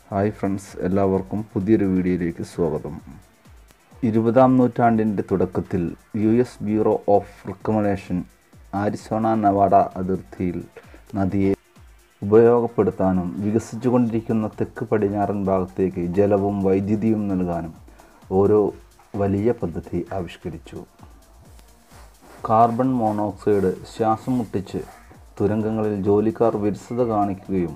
hi friends എല്ലാവർക്കും പുതിയൊരു വീഡിയോയിലേക്ക് സ്വാഗതം ഇരുപതാം നൂറ്റാണ്ടിൻ്റെ തുടക്കത്തിൽ U S bureau of reclamation Arizona Nevada അതിർത്തിയിൽ നദിയെ ഉപയോഗപ്പെടുത്താനും വികസിച്ചുകൊണ്ടിരിക്കുന്ന തെക്ക് പടിഞ്ഞാറൻ ഭാഗത്തേക്ക് ജലവും വൈദ്യുതിയും നൽകാനും ഓരോ വലിയ പദ്ധതി ആവിഷ്കരിച്ചു കാർബൺ മോണോക്സൈഡ് ശ്വാസം മുട്ടിച്ച് തുരങ്കങ്ങളിൽ ജോലിക്കാർ വിരസത കാണിക്കുകയും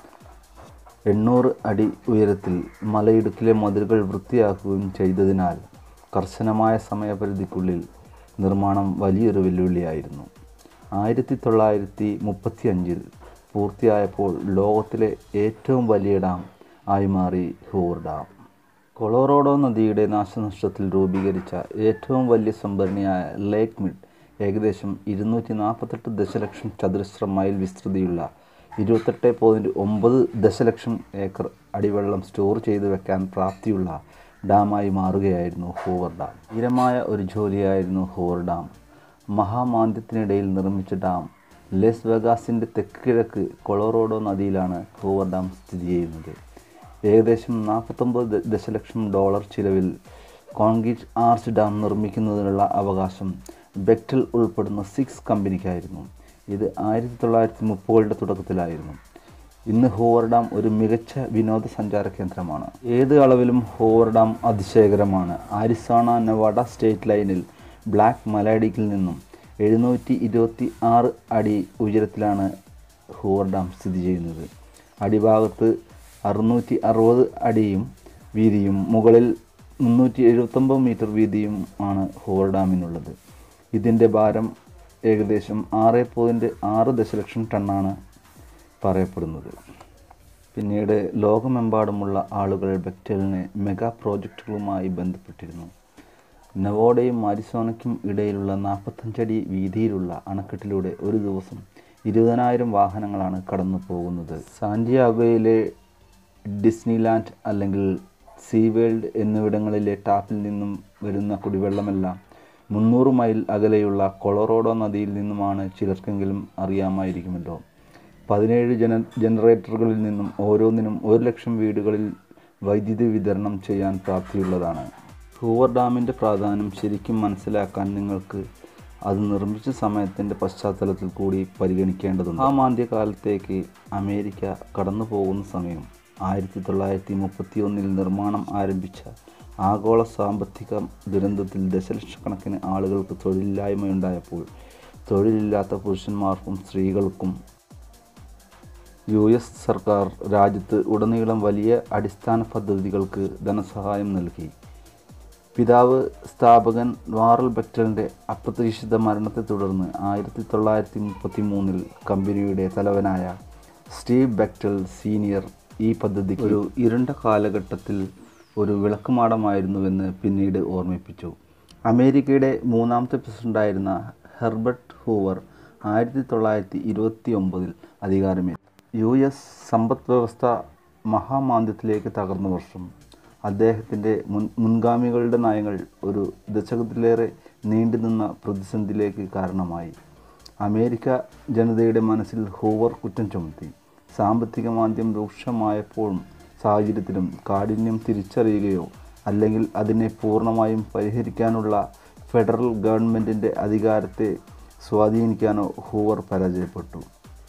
എണ്ണൂറ് അടി ഉയരത്തിൽ മലയിടുക്കിലെ മതിലുകൾ വൃത്തിയാക്കുകയും ചെയ്തതിനാൽ കർശനമായ സമയപരിധിക്കുള്ളിൽ നിർമ്മാണം വലിയൊരു വെല്ലുവിളിയായിരുന്നു ആയിരത്തി തൊള്ളായിരത്തി മുപ്പത്തി അഞ്ചിൽ പൂർത്തിയായപ്പോൾ ലോകത്തിലെ ഏറ്റവും വലിയ ഡാം ആയി മാറി ഹൂർ ഡാം കൊളോറോഡോ നദിയുടെ നാശനഷ്ടത്തിൽ രൂപീകരിച്ച ഏറ്റവും വലിയ സംഭരണിയായ ലേക്ക് മിഡ് ഏകദേശം ഇരുന്നൂറ്റി നാൽപ്പത്തെട്ട് ദശലക്ഷം ചതുരശ്ര മൈൽ വിസ്തൃതിയുള്ള ഇരുപത്തെട്ട് പോയിൻറ്റ് ഒമ്പത് ദശലക്ഷം ഏക്കർ അടിവെള്ളം സ്റ്റോർ ചെയ്തു വെക്കാൻ പ്രാപ്തിയുള്ള ഡാമായി മാറുകയായിരുന്നു ഹൂവർ ഡാം ധീരമായ ഒരു ജോലിയായിരുന്നു ഹൂവർ ഡാം മഹാമാന്ദ്യത്തിനിടയിൽ നിർമ്മിച്ച ഡാം ലെസ് വെഗാസിൻ്റെ തെക്ക് കിഴക്ക് കൊളോറോഡോ നദിയിലാണ് ഹൂവർ ഡാം സ്ഥിതി ചെയ്യുന്നത് ഏകദേശം നാൽപ്പത്തൊമ്പത് ദ- ദശലക്ഷം ഡോളർ ചിലവിൽ കോൺക്രീറ്റ് ആർച്ച് ഡാം നിർമ്മിക്കുന്നതിനുള്ള അവകാശം ബെക്ടൽ ഉൾപ്പെടുന്ന സിക്സ് കമ്പനിക്കായിരുന്നു ഇത് ആയിരത്തി തൊള്ളായിരത്തി മുപ്പതുകളുടെ തുടക്കത്തിലായിരുന്നു ഇന്ന് ഹോവർ ഡാം ഒരു മികച്ച വിനോദസഞ്ചാര കേന്ദ്രമാണ് ഏത് അളവിലും ഹോവർ ഡാം അതിശയകരമാണ് ആരിസോണ നവാഡ സ്റ്റേറ്റ് ലൈനിൽ ബ്ലാക്ക് മലയിടുക്കിൽ നിന്നും എഴുന്നൂറ്റി ഇരുപത്തി ആറ് അടി ഉയരത്തിലാണ് ഹൂവർ ഡാം സ്ഥിതി ചെയ്യുന്നത് അടിഭാഗത്ത് അറുന്നൂറ്റി അറുപത് അടിയും വീതിയും മുകളിൽ മുന്നൂറ്റി എഴുപത്തൊമ്പത് മീറ്റർ വീതിയും ആണ് ഹൂവർ ഡാമിനുള്ളത് ഇതിൻ്റെ ഭാരം ഏകദേശം ആറ് പോയിൻറ്റ് ആറ് ദശലക്ഷം ടണ്ണാണ് പറയപ്പെടുന്നത് പിന്നീട് ലോകമെമ്പാടുമുള്ള ആളുകൾ ബെക്ടലിനെ മെഗാ പ്രോജക്റ്റുകളുമായി ബന്ധപ്പെട്ടിരുന്നു നവോഡയും മാരിസോണയ്ക്കും ഇടയിലുള്ള നാൽപ്പത്തഞ്ചടി വീതിയിലുള്ള അണക്കെട്ടിലൂടെ ഒരു ദിവസം ഇരുപതിനായിരം വാഹനങ്ങളാണ് കടന്നു പോകുന്നത് സാന്റിയാഗോയിലെ ഡിസ്നിലാൻഡ് അല്ലെങ്കിൽ സീ വേൾഡ് എന്നിവിടങ്ങളിലെ ടാപ്പിൽ നിന്നും വരുന്ന കുടിവെള്ളമെല്ലാം മുന്നൂറ് മൈൽ അകലെയുള്ള കൊളറോഡോ നദിയിൽ നിന്നുമാണ് ചിലർക്കെങ്കിലും അറിയാമായിരിക്കുമല്ലോ പതിനേഴ് ജന ജനറേറ്ററുകളിൽ നിന്നും ഓരോന്നിനും ഒരു ലക്ഷം വീടുകളിൽ വൈദ്യുതി വിതരണം ചെയ്യാൻ പ്രാപ്തിയുള്ളതാണ് ഹൂവർ ഡാമിൻ്റെ പ്രാധാന്യം ശരിക്കും മനസ്സിലാക്കാൻ നിങ്ങൾക്ക് അത് നിർമ്മിച്ച സമയത്തിൻ്റെ പശ്ചാത്തലത്തിൽ കൂടി പരിഗണിക്കേണ്ടതുണ്ട് ആ മാന്ദ്യകാലത്തേക്ക് അമേരിക്ക കടന്നു പോകുന്ന സമയം ആയിരത്തി തൊള്ളായിരത്തി മുപ്പത്തി ഒന്നിൽ നിർമ്മാണം ആരംഭിച്ച ആഗോള സാമ്പത്തിക ദുരന്തത്തിൽ ദശലക്ഷക്കണക്കിന് ആളുകൾക്ക് തൊഴിലില്ലായ്മയുണ്ടായപ്പോൾ തൊഴിലില്ലാത്ത പുരുഷന്മാർക്കും സ്ത്രീകൾക്കും യു എസ് സർക്കാർ രാജ്യത്ത് ഉടനീളം വലിയ അടിസ്ഥാന പദ്ധതികൾക്ക് ധനസഹായം നൽകി പിതാവ് സ്ഥാപകൻ വാറൽ ബെക്ടലിൻ്റെ അപ്രതീക്ഷിത മരണത്തെ തുടർന്ന് ആയിരത്തി തൊള്ളായിരത്തി മുപ്പത്തി മൂന്നിൽ കമ്പനിയുടെ തലവനായ സ്റ്റീവ് ബെക്ടൽ സീനിയർ ഈ പദ്ധതിക്ക് ഒരു ഇരുണ്ട കാലഘട്ടത്തിൽ ഒരു വിളക്കുമാടമായിരുന്നുവെന്ന് പിന്നീട് ഓർമ്മിപ്പിച്ചു അമേരിക്കയുടെ മൂന്നാമത്തെ പ്രസിഡന്റായിരുന്ന ഹെർബർട്ട് ഹൂവർ ആയിരത്തി തൊള്ളായിരത്തി ഇരുപത്തി ഒമ്പതിൽ അധികാരമേറ്റു യു എസ് സമ്പദ് വ്യവസ്ഥ മഹാമാന്ദ്യത്തിലേക്ക് തകർന്ന വർഷം അദ്ദേഹത്തിൻ്റെ മുൻ മുൻഗാമികളുടെ നയങ്ങൾ ഒരു ദശകത്തിലേറെ നീണ്ടുനിന്ന പ്രതിസന്ധിയിലേക്ക് കാരണമായി അമേരിക്ക ജനതയുടെ മനസ്സിൽ ഹൂവർ കുറ്റം ചുമത്തി സാമ്പത്തിക മാന്ദ്യം രൂക്ഷമായപ്പോഴും സാഹചര്യത്തിലും കാഠിന്യം തിരിച്ചറിയുകയോ അല്ലെങ്കിൽ അതിനെ പൂർണ്ണമായും പരിഹരിക്കാനുള്ള ഫെഡറൽ ഗവൺമെൻറ്റിൻ്റെ അധികാരത്തെ സ്വാധീനിക്കാനോ ഹൂവർ പരാജയപ്പെട്ടു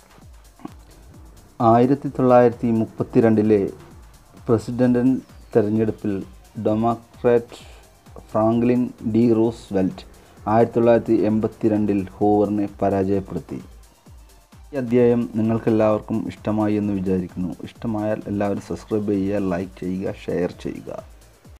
ആയിരത്തി തൊള്ളായിരത്തി മുപ്പത്തിരണ്ടിലെ പ്രസിഡന്റ് തെരഞ്ഞെടുപ്പിൽ ഡെമോക്രാറ്റ് ഫ്രാങ്ക്ലിൻ ഡി റൂസ്വെൽറ്റ് ആയിരത്തി തൊള്ളായിരത്തി എൺപത്തിരണ്ടിൽ ഹൂവറിനെ പരാജയപ്പെടുത്തി ഈ അധ്യായം നിങ്ങൾക്കെല്ലാവർക്കും ഇഷ്ടമായി എന്ന് വിചാരിക്കുന്നു ഇഷ്ടമായാൽ എല്ലാവരും സബ്സ്ക്രൈബ് ചെയ്യുക ലൈക്ക് ചെയ്യുക ഷെയർ ചെയ്യുക